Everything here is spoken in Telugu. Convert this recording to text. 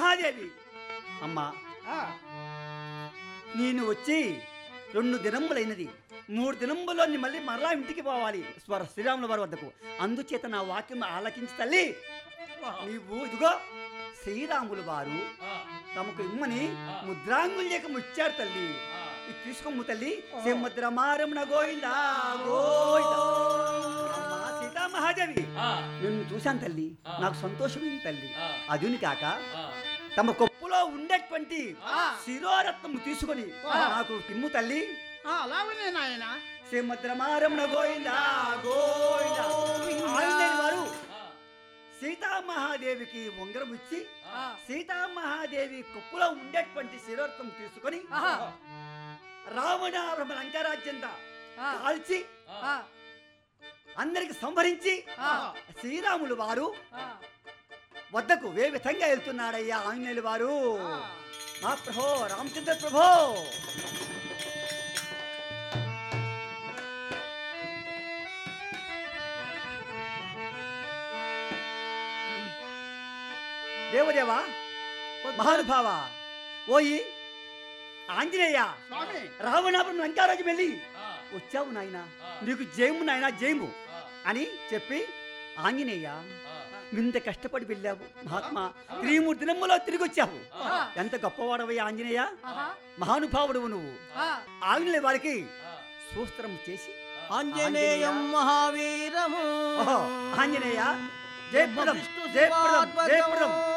మహాదేవి అమ్మా ఆ, నేను వచ్చి రెండు దినములైనది మూడు దినములో నీ మళ్ళీ మరలా ఇంటికి పోవాలి స్వర శ్రీరాముల వారి వద్దకు అందుచేత నా వాక్యం ఆలకించి తల్లి నీవు ఇదిగో శ్రీరాములు వారు తమకు ఇమ్మని ముద్రాంగుల్యకం ఇచ్చారు తల్లి ఇది తీసుకోము తల్లి సింహద్రమారమణ గోవిందా గోవిందా అమ్మా, సీతామహాదేవి నిన్ను చూశాను తల్లి నాకు సంతోషమైంది తల్లి అదుని కాక తమ కొప్పులో ఉండేటువంటి శిరోరత్నం తీసుకొని నాకు తిమ్ము తల్లి ఆ, అలాగనే నాయన సింహద్రమారమణ గోవిందా గోవిందా ఆంజనేయులు వారు సీతామహాదేవికి ఉంగరం ఇచ్చి సీతామహాదేవి కొప్పులో ఉండేటువంటి శిరోరత్నం తీసుకొని రావణ లంకారాజ్యంతా కాల్చి అందరికి సంహరించి శ్రీరాములు వారు వద్దకు ఏ విధంగా వెళ్తున్నాడయ్యా ఆంజనేయులు వారు మా ప్రభో రామచంద్ర ప్రభో దేవదేవా మహానుభావ ఓయి ఆంజనేయ స్వామి రావణాపురం లంకారాజు వెళ్ళి వచ్చావు నాయన నీకు జయము నాయన జయము అని చెప్పి ఆంజనేయ ఇంత కష్టపడి వెళ్ళావు మహాత్మా త్రిమూర్తి దినములో తిరిగి వచ్చావు ఎంత గొప్పవాడవయ్యా ఆంజనేయ మహానుభావుడు నువ్వు ఆంజనేయ వారికి సూస్త్రం చేసి ఆంజనేయం మహావీరము ఓహో, ఆంజనేయ జయప్రదం జయప్రదం జయప్రదం